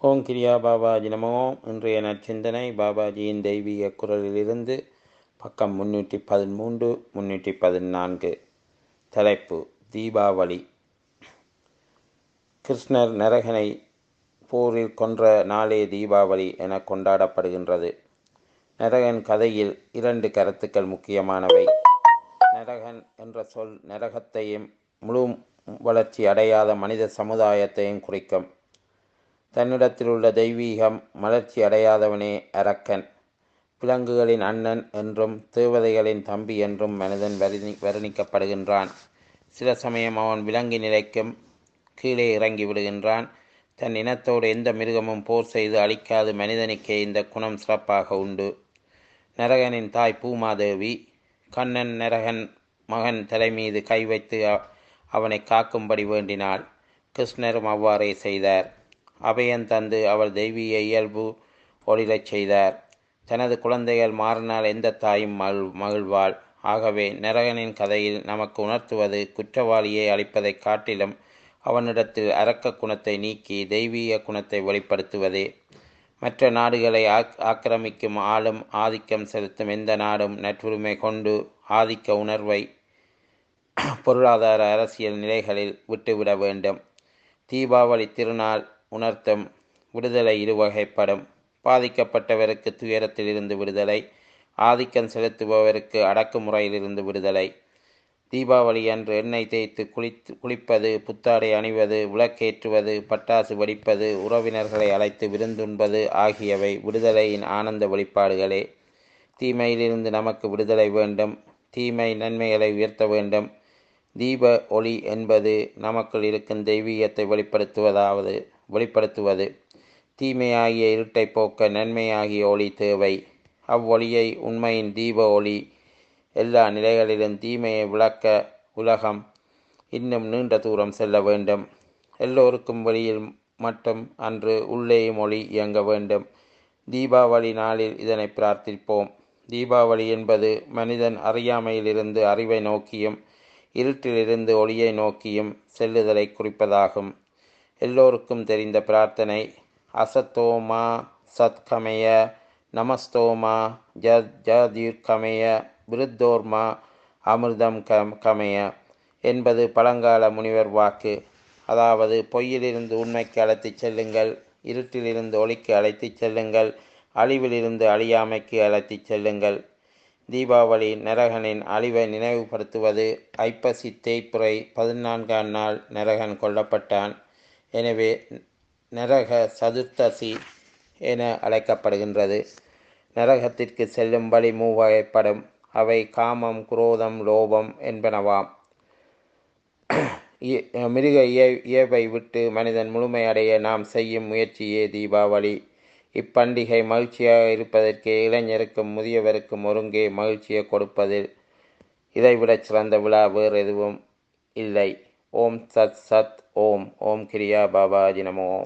ஓம் கிரியா பாபாஜி நமோ இன்றைய நற்சிந்தனை பாபாஜியின் தெய்வீக குரலிலிருந்து பக்கம் முன்னூற்றி பதிமூன்று முன்னூற்றி பதினான்கு தலைப்பு தீபாவளி கிருஷ்ணர் நரகனை போரில் கொன்ற நாளே தீபாவளி என கொண்டாடப்படுகின்றது நரகன் கதையில் இரண்டு கருத்துக்கள் முக்கியமானவை நரகன் என்ற சொல் நரகத்தையும் முழு வளர்ச்சி அடையாத மனித சமுதாயத்தையும் குறிக்கும் தன்னிடத்தில் உள்ள தெய்வீகம் மலர்ச்சி அடையாதவனே அரக்கன் விலங்குகளின் அண்ணன் என்றும் தேவதைகளின் தம்பி என்றும் மனிதன் வர்ணி வர்ணிக்கப்படுகின்றான் சில சமயம் அவன் விலங்கு நிலைக்கும் கீழே இறங்கி விடுகின்றான் தன் இனத்தோடு எந்த மிருகமும் போர் செய்து அழிக்காது மனிதனுக்கே இந்த குணம் சிறப்பாக உண்டு நரகனின் தாய் பூமாதேவி கண்ணன் நரகன் மகன் தலைமீது கை வைத்து அவனை காக்கும்படி வேண்டினாள் கிருஷ்ணரும் அவ்வாறே செய்தார் அபயன் தந்து அவள் தெய்வீக இயல்பு ஒளிரச் செய்தார் தனது குழந்தைகள் மாறினால் எந்த தாயும் மகிழ் மகிழ்வாள் ஆகவே நரகனின் கதையில் நமக்கு உணர்த்துவது குற்றவாளியை அழிப்பதைக் காட்டிலும் அவனிடத்தில் அரக்க குணத்தை நீக்கி தெய்வீக குணத்தை வெளிப்படுத்துவதே மற்ற நாடுகளை ஆக்கிரமிக்கும் ஆளும் ஆதிக்கம் செலுத்தும் எந்த நாடும் நற்றுரிமை கொண்டு ஆதிக்க உணர்வை பொருளாதார அரசியல் நிலைகளில் விட்டுவிட வேண்டும் தீபாவளி திருநாள் உணர்த்தும் விடுதலை இருவகைப்படும் பாதிக்கப்பட்டவருக்கு துயரத்திலிருந்து விடுதலை ஆதிக்கம் செலுத்துபவருக்கு அடக்குமுறையிலிருந்து விடுதலை தீபாவளி அன்று எண்ணெய் தேய்த்து குளித்து குளிப்பது புத்தாடை அணிவது விளக்கேற்றுவது பட்டாசு வெடிப்பது உறவினர்களை அழைத்து விருந்துண்பது ஆகியவை விடுதலையின் ஆனந்த வெளிப்பாடுகளே தீமையிலிருந்து நமக்கு விடுதலை வேண்டும் தீமை நன்மைகளை உயர்த்த வேண்டும் தீப ஒளி என்பது நமக்குள் இருக்கும் தெய்வீகத்தை வெளிப்படுத்துவதாவது வெளிப்படுத்துவது தீமையாகிய இருட்டை போக்க நன்மையாகிய ஒளி தேவை அவ்வொளியை உண்மையின் தீப ஒளி எல்லா நிலைகளிலும் தீமையை விளக்க உலகம் இன்னும் நீண்ட தூரம் செல்ல வேண்டும் எல்லோருக்கும் வெளியில் மட்டும் அன்று உள்ளேயும் ஒளி இயங்க வேண்டும் தீபாவளி நாளில் இதனை பிரார்த்திப்போம் தீபாவளி என்பது மனிதன் அறியாமையிலிருந்து அறிவை நோக்கியும் இருட்டிலிருந்து ஒளியை நோக்கியும் செல்லுதலை குறிப்பதாகும் எல்லோருக்கும் தெரிந்த பிரார்த்தனை அசத்தோமா சத்கமய நமஸ்தோமா ஜ ஜதீர்கமய விருத்தோர்மா அமிர்தம் கம் கமய என்பது பழங்கால முனிவர் வாக்கு அதாவது பொய்யிலிருந்து உண்மைக்கு அழைத்துச் செல்லுங்கள் இருட்டிலிருந்து ஒளிக்கு அழைத்துச் செல்லுங்கள் அழிவிலிருந்து அழியாமைக்கு அழைத்துச் செல்லுங்கள் தீபாவளி நரகனின் அழிவை நினைவுபடுத்துவது ஐப்பசி தேய்ப்புரை பதினான்காம் நாள் நரகன் கொல்லப்பட்டான் எனவே நரக சதுர்த்தசி என அழைக்கப்படுகின்றது நரகத்திற்கு செல்லும் வழி மூவகைப்படும் அவை காமம் குரோதம் லோபம் என்பனவாம் மிருக இயல்பை விட்டு மனிதன் முழுமையடைய நாம் செய்யும் முயற்சியே தீபாவளி இப்பண்டிகை மகிழ்ச்சியாக இருப்பதற்கு இளைஞருக்கும் முதியவருக்கும் ஒருங்கே மகிழ்ச்சியை கொடுப்பதில் இதைவிடச் சிறந்த விழா வேறு எதுவும் இல்லை ஓம் சத் சத் ஓம் ஓம் கிரியா பாபாஜி நமோ